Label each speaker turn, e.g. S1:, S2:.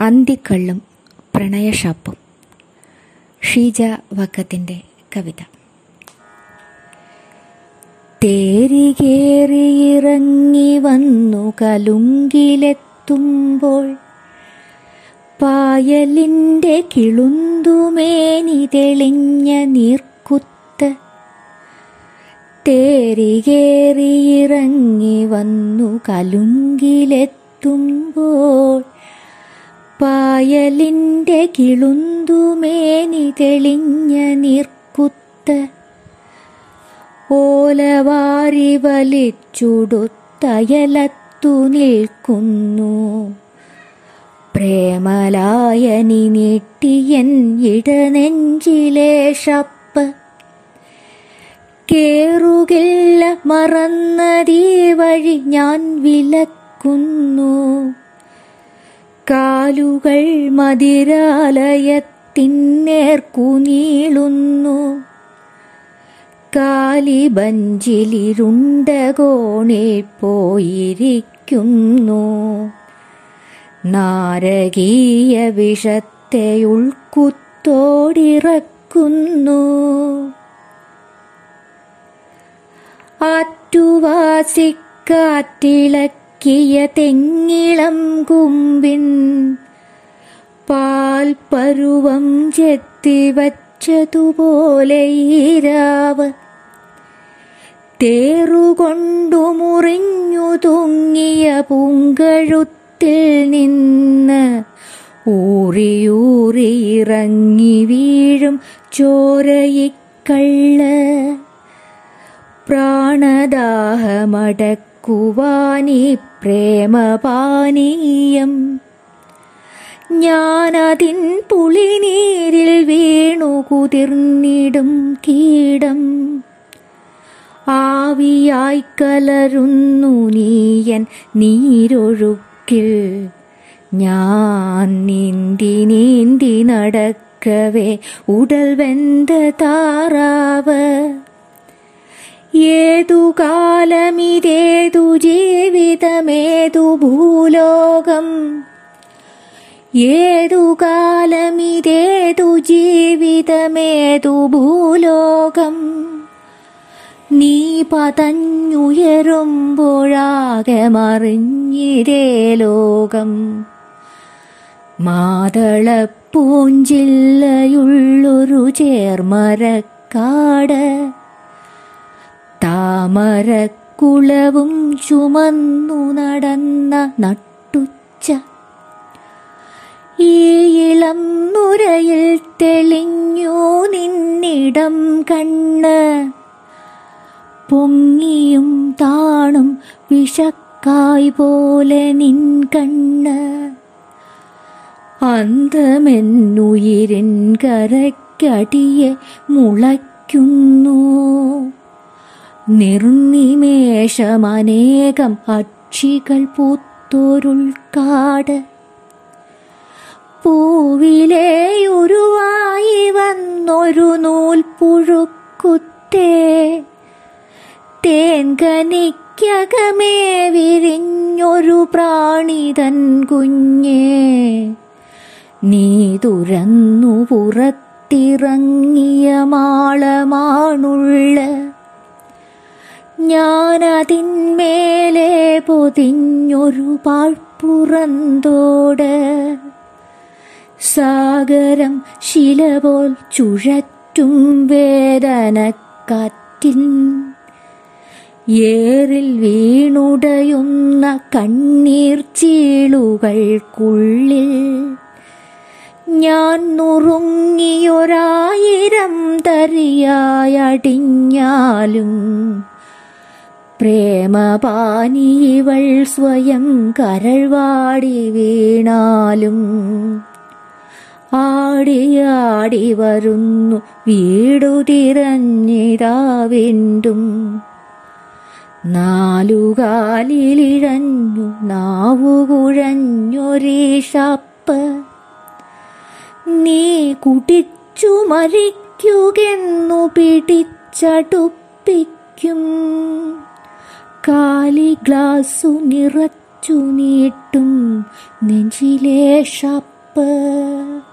S1: അന്തിക്കള്ളും പ്രണയഷാപ്പും ഷീജ വക്കത്തിൻ്റെ കവിത തേരികേറിയിറങ്ങി വന്നു കലുങ്കിലെത്തുമ്പോൾ പായലിൻ്റെ കിളുന്തുമേനി തെളിഞ്ഞ നീർക്കുത്ത് തേരികേറിയിറങ്ങി വന്നു കലുങ്കിലെത്തുമ്പോൾ പായലിൻ്റെ കിളുന്തുമേനി തെളിഞ്ഞ നീർക്കുത്ത് ഓലവാരി വലിച്ചുടുത്തയലത്തു നിൽക്കുന്നു പ്രേമലായനി നീട്ടിയൻ ഇടനെഞ്ചിലെ ഷപ്പ് കേറുകില്ല മറന്നതീ വഴി ഞാൻ വിലക്കുന്നു കാലുകൾ മതിരാലയത്തിന്നേർക്കു നീളുന്നു കാലിബഞ്ചിലിരുണ്ട കോണിൽ പോയിരിക്കുന്നു നാരകീയ വിഷത്തെ ഉൾക്കുത്തോടിറക്കുന്നു ആറ്റുവാസിക്കാറ്റിളക്കിയ തെങ്ങിളം കുമ്പിൻ പാൽ പരുവം ചെത്തിവച്ചതുപോലെ ഈരാവ് തേറുകൊണ്ടു മുറിഞ്ഞു തൂങ്ങിയ പൂങ്കഴുത്തിൽ നിന്ന് ഊറിയൂറി ഇറങ്ങി വീഴും ചോരയിക്കള്ള് പ്രാണദാഹമടക്കുവാനീ പ്രേമപാനീയം ഞാനതിൻ പുളിനീരിൽ വീണു കുതിർന്നിടും കീടം ആവിയായി കലരുന്നു നീയൻ നീരൊഴുക്കിൽ ഞാൻ നീന്തി നീന്തി നടക്കവേ ഉടൽ വെന്ത താറാവ് ഏതു കാലമിതേതു ജീവിതമേതു ഭൂലോകം ഏതു കാലമിതേതു ജീവിതമേതു ഭൂലോകം നീ പതഞ്ഞുയരുമ്പോഴാകെ മറിഞ്ഞിരേ ലോകം മാതളപ്പൂഞ്ചില്ലയുള്ളൊരു ചേർമരക്കാട് താമരക്കുളവും ചുമന്നു നടന്ന നട്ടുച്ച ഈ ഇളം നുരയിൽ തെളിഞ്ഞു നിന്നിടം കണ്ണ് പൊങ്ങിയും താണും വിഷക്കായ് പോലെ നിൻ കണ്ണ് അന്തമെന്നുയിരിൻ കരയ്ക്കടിയെ മുളയ്ക്കുന്നു നിർനിമേഷമനേകം പക്ഷികൾ പൂത്തൊരുൾക്കാട് പൂവിലെ ഉരുവായി വന്നൊരു നൂൽപ്പുഴുക്കുത്തേ തേൻകനിക്കകമേ വിരിഞ്ഞൊരു പ്രാണിതൻ കുഞ്ഞേ നീ തുറന്നു പുറത്തിറങ്ങിയ മാളമാണുള്ള ഞാനതിന്മേലെ പൊതിഞ്ഞൊരു പാഴ്പ്പുറന്തോട് സാഗരം ശില പോൽ ചുഴറ്റും വേദനക്കാറ്റിൻ ഏറിൽ വീണുടയുന്ന കണ്ണീർ ചീളുകൾക്കുള്ളിൽ ഞാൻ നുറുങ്ങിയൊരായിരം തരിയായടിഞ്ഞാലും പ്രേമപാനീവൾ സ്വയം കരൾവാടി വീണാലും ആടിയാടി വരുന്നു വീടു തിരഞ്ഞിതാ വീണ്ടും നാലുകാലിലിഴഞ്ഞു നാവുകുഴഞ്ഞൊരീഷപ്പ് നീ കുടിച്ചു മരിക്കുകെന്നു പിടിച്ചടുപ്പിക്കും കാലി ഗ്ലാസു നിറച്ചു നീട്ടും നെഞ്ചിലെ ഷപ്പ് കശാപ്പ്